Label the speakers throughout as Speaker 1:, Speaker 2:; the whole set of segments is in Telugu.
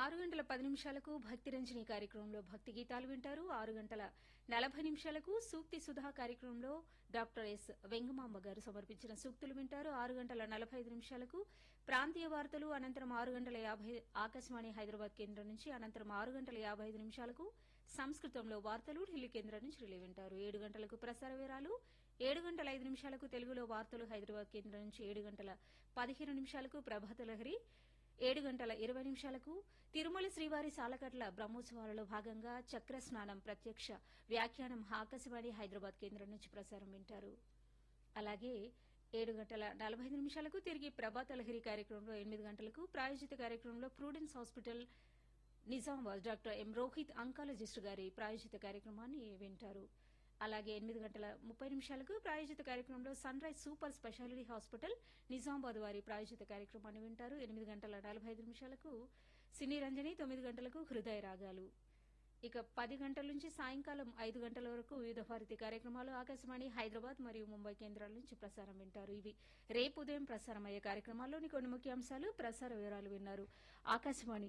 Speaker 1: ఆరు గంటల పది నిమిషాలకు భక్తి రంజని కార్యక్రమంలో భక్తి గీతాలు వింటారు ఆరు గంటల నలభై నిమిషాలకు సూక్తి సుధా కార్యక్రమంలో డాక్టర్ ఎస్ వెంగమాంబ గారు సమర్పించిన సూక్తులు వింటారు ఆరు గంటల నలభై ఐదు నిమిషాలకు ప్రాంతీయ వార్తలు అనంతరం ఆరు గంటల యాభై ఆకాశవాణి హైదరాబాద్ కేంద్రం నుంచి అనంతరం ఆరు గంటల యాభై ఐదు నిమిషాలకు సంస్కృతంలో వార్తలు ఢిల్లీ కేంద్రం నుంచి రిలే వింటారు ఏడు గంటలకు ప్రసార వివరాలు ఏడు గంటల ఐదు నిమిషాలకు తెలుగులో వార్తలు హైదరాబాద్ కేంద్రం నుంచి ఏడు గంటల పదిహేను నిమిషాలకు ప్రభాత లహరి ఏడు గంటల ఇరవై నిమిషాలకు తిరుమల శ్రీవారి సాలకట్ల బ్రహ్మోత్సవాలలో భాగంగా చక్ర స్నానం ప్రత్యక్ష వ్యాఖ్యానం ఆకాశవాణి హైదరాబాద్ కేంద్రం నుంచి ప్రసారం వింటారు అలాగే ఏడు గంటల నలభై ఐదు నిమిషాలకు తిరిగి ప్రభాత లహరి కార్యక్రమంలో ఎనిమిది గంటలకు ప్రాయోజిత కార్యక్రమంలో Prudence hospital Nizamabad doctor M Rohit oncologist గారి ప్రాయోజిత కార్యక్రమాన్ని వింటారు అలాగే ఎనిమిది గంటల ముప్పై నిమిషాలకు ప్రాయోజిత కార్యక్రమంలో Sunrise super speciality hospital Nizamabad వారి ప్రాయోజిత కార్యక్రమాన్ని వింటారు ఎనిమిది గంటల నలభై ఐదు నిమిషాలకు సినీ రంజని తొమ్మిది గంటలకు హృదయ రాగాలు ఇక పది గంటల నుంచి సాయంకాలం ఐదు గంటల వరకు వివిధ భారతి కార్యక్రమాలు ఆకాశవాణి హైదరాబాద్ మరియు ముంబై కేంద్రాల నుంచి ప్రసారం వింటారు ఇవి రేపు ఉదయం ప్రసారం అయ్యే కార్యక్రమాల్లోని కొన్ని ముఖ్యాంశాలు ప్రసార వివరాలు విన్నారు ఆకాశవాణి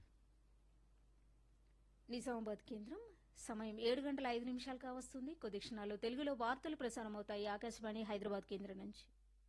Speaker 1: నిజామాబాద్ కేంద్రం సమయం ఏడు గంటల ఐదు నిమిషాలు కావస్తుంది కొద్ది క్షణాల్లో తెలుగులో వార్తలు ప్రసారం అవుతాయి ఆకాశవాణి హైదరాబాద్ కేంద్రం నుంచి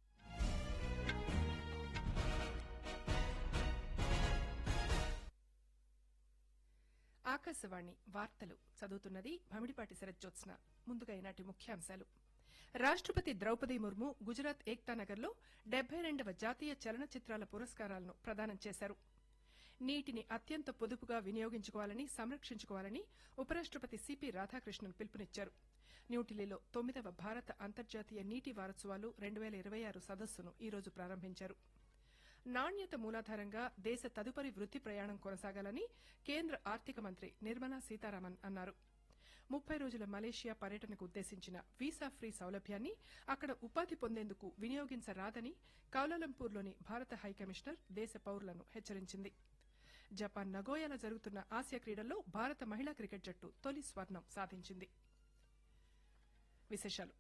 Speaker 2: ఆకాశవాణి వార్తలు చదువుతున్నది భమిడిపాటి శరజ్జోత్స్న ముందుగా ఈనాటి ముఖ్యాంశాలు రాష్టపతి ద్రౌపది ముర్ము గుజరాత్ ఏక్తానగర్లో డెబ్బై రెండవ జాతీయ చలనచిత్రాల పురస్కారాలను ప్రదానం చేశారు నీటిని అత్యంత పొదుపుగా వినియోగించుకోవాలని సంరక్షించుకోవాలని ఉపరాష్టపతి సిపి రాధాకృష్ణన్ పిలుపునిచ్చారు న్యూఢిల్లీలో తొమ్మిదవ భారత అంతర్జాతీయ నీటి వారోత్సవాలు రెండు వేల ఇరవై ఆరు సదస్సును ఈ రోజు ప్రారంభించారు నాణ్యత మూలాధారంగా దేశ తదుపరి వృత్తి ప్రయాణం కొనసాగాలని కేంద్ర ఆర్థిక మంత్రి నిర్మలా సీతారామన్ అన్నారు ముప్పై రోజుల మలేషియా పర్యటనకు ఉద్దేశించిన వీసా ఫ్రీ సౌలభ్యాన్ని అక్కడ ఉపాధి పొందేందుకు వినియోగించరాదని కౌలాలంపూర్లోని భారత హైకమిషనర్ దేశ పౌరులను హెచ్చరించింది జపాన్ నగోయాలో జరుగుతున్న ఆసియా క్రీడల్లో భారత మహిళా క్రికెట్ జట్టు తొలి స్వర్ణం సాధించింది విశేషాలు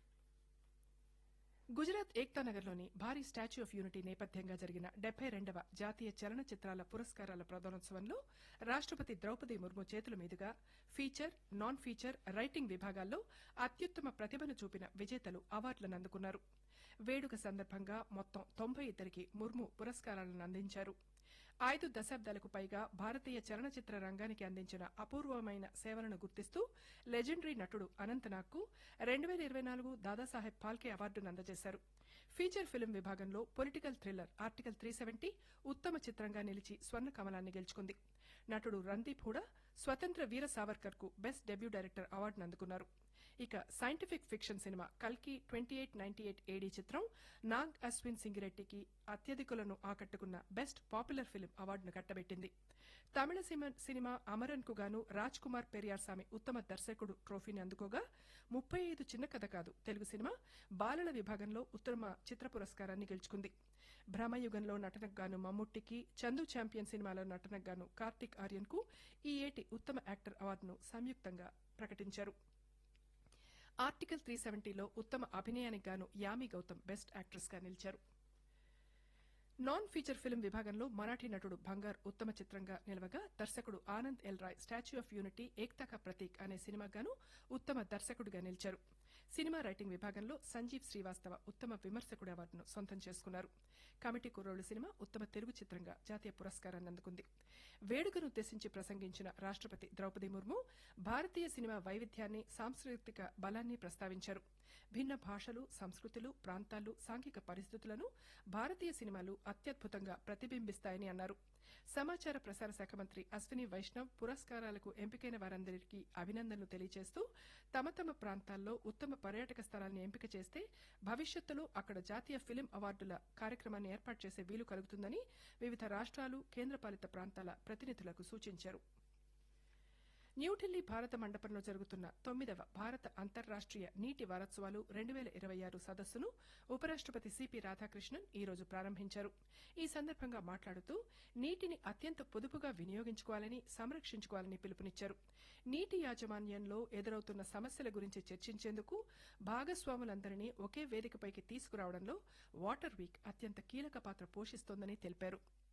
Speaker 2: గుజరాత్ ఏక్తానగర్లోని భారీ స్టాచ్యూ ఆఫ్ యూనిటీ నేపథ్యంగా జరిగిన డెబ్బై రెండవ జాతీయ చలనచిత్రాల పురస్కారాల ప్రదానోత్సవంలో రాష్టపతి ద్రౌపది ముర్ము చేతుల మీదుగా ఫీచర్ నాన్ ఫీచర్ రైటింగ్ విభాగాల్లో అత్యుత్తమ ప్రతిభను చూపిన విజేతలు అవార్డులను అందుకున్నారు వేడుక సందర్భంగా మొత్తం తొంభై ఇద్దరికి ముర్ము పురస్కారాలను అందించారు ఐదు దశాబ్దాలకు పైగా భారతీయ చలనచిత్ర రంగానికి అందించిన అపూర్వమైన సేవలను గుర్తిస్తూ లెజెండరీ నటుడు అనంతనాగ్కు రెండు వేల ఇరవై నాలుగు దాదాసాహెబ్ ఫాల్కే అవార్డును అందజేశారు ఫీచర్ ఫిల్మ్ విభాగంలో political thriller article three seventy ఉత్తమ చిత్రంగా నిలిచి స్వర్ణ కమలాన్ని గెలుచుకుంది నటుడు రందీప్ హూడా స్వతంత్ర వీర సావర్కర్ కు బెస్ట్ డెబ్యూ డైరెక్టర్ అవార్డును అందుకున్నారు ఇక సైంటిఫిక్ ఫిక్షన్ సినిమా కల్కి twenty eight ninety eight AD చిత్రం నాగ్ అశ్విన్ సింగిరెడ్డికి అత్యధికులను ఆకట్టుకున్న బెస్ట్ పాపులర్ ఫిల్మ్ అవార్డును కట్టబెట్టింది తమిళ సినిమా అమరన్ కు గాను రాజ్ కుమార్ పెరియార్సామి ఉత్తమ దర్శకుడు ట్రోఫీని అందుకోగా ముప్పై ఐదు చిన్న కథ కాదు తెలుగు సినిమా బాలల విభాగంలో ఉత్తమ చిత్ర పురస్కారాన్ని గెలుచుకుంది భ్రమయుగంలో నటనకు గాను మమ్ముట్టికి చందు ఛాంపియన్ సినిమాలో నటనకు గాను కార్తిక్ ఆర్యన్ కు ఈ ఏటి ఉత్తమ యాక్టర్ అవార్డును సంయుక్తంగా ప్రకటించారు ఆర్టికల్ త్రీ సెవెంటీలో ఉత్తమ అభినయానికి గాను యామి గౌతమ్ బెస్ట్ యాక్ట్రెస్ గా నిలిచారు నాన్ ఫీచర్ ఫిల్మ్ విభాగంలో మరాఠీ నటుడు బంగార్ ఉత్తమ చిత్రంగా నిలవగా దర్శకుడు Anand L Rai statue of unity Ekta Ka Prateek అనే సినిమాగాను ఉత్తమ దర్శకుడిగా నిలిచారు సినిమా రైటింగ్ విభాగంలో సంజీవ్ శ్రీవాస్తవ ఉత్తమ విమర్శకుడి అవార్డును సొంతం చేసుకున్నారు కమిటీ కుర్రోళ్లు సినిమా ఉత్తమ తెలుగు చిత్రంగా జాతీయ పురస్కారాన్ని అందుకుంది వేడుకను ఉద్దేశించి ప్రసంగించిన రాష్టపతి ద్రౌపది ముర్ము భారతీయ సినిమా వైవిధ్యాన్ని సాంస్కృతిక బలాన్ని ప్రస్తావించారు భిన్న భాషలు సంస్కృతులు ప్రాంతాలు సాంఘిక పరిస్థితులను భారతీయ సినిమాలు అత్యద్భుతంగా ప్రతిబింబిస్తాయని అన్నారు సమాచార ప్రసార శాఖ మంత్రి అశ్విని వైష్ణవ్ పురస్కారాలకు ఎంపికైన వారందరికీ అభినందనలు తెలియజేస్తూ తమ తమ ప్రాంతాల్లో ఉత్తమ పర్యాటక స్థలాన్ని ఎంపిక చేస్తే భవిష్యత్తులో అక్కడ జాతీయ ఫిలిం అవార్డుల కార్యక్రమాన్ని ఏర్పాటు చేసే వీలు కలుగుతుందని వివిధ రాష్ట్రాలు కేంద్రపాలిత ప్రాంతాల ప్రతినిధులకు సూచించారు న్యూఢిల్లీ భారత మండపంలో జరుగుతున్న తొమ్మిదవ భారత అంతర్రాష్టీయ నీటి వారోత్సవాలు రెండు వేల ఇరవై ఆరు సదస్సును ఉపరాష్టపతి సిపి రాధాకృష్ణన్ ఈ రోజు ప్రారంభించారు ఈ సందర్భంగా మాట్లాడుతూ నీటిని అత్యంత పొదుపుగా వినియోగించుకోవాలని సంరక్షించుకోవాలని పిలుపునిచ్చారు నీటి యాజమాన్యంలో ఎదురవుతున్న సమస్యల గురించి చర్చించేందుకు భాగస్వాములందరినీ ఒకే వేదికపైకి తీసుకురావడంలో వాటర్ వీక్ అత్యంత కీలక పాత్ర పోషిస్తోందని తెలిపారు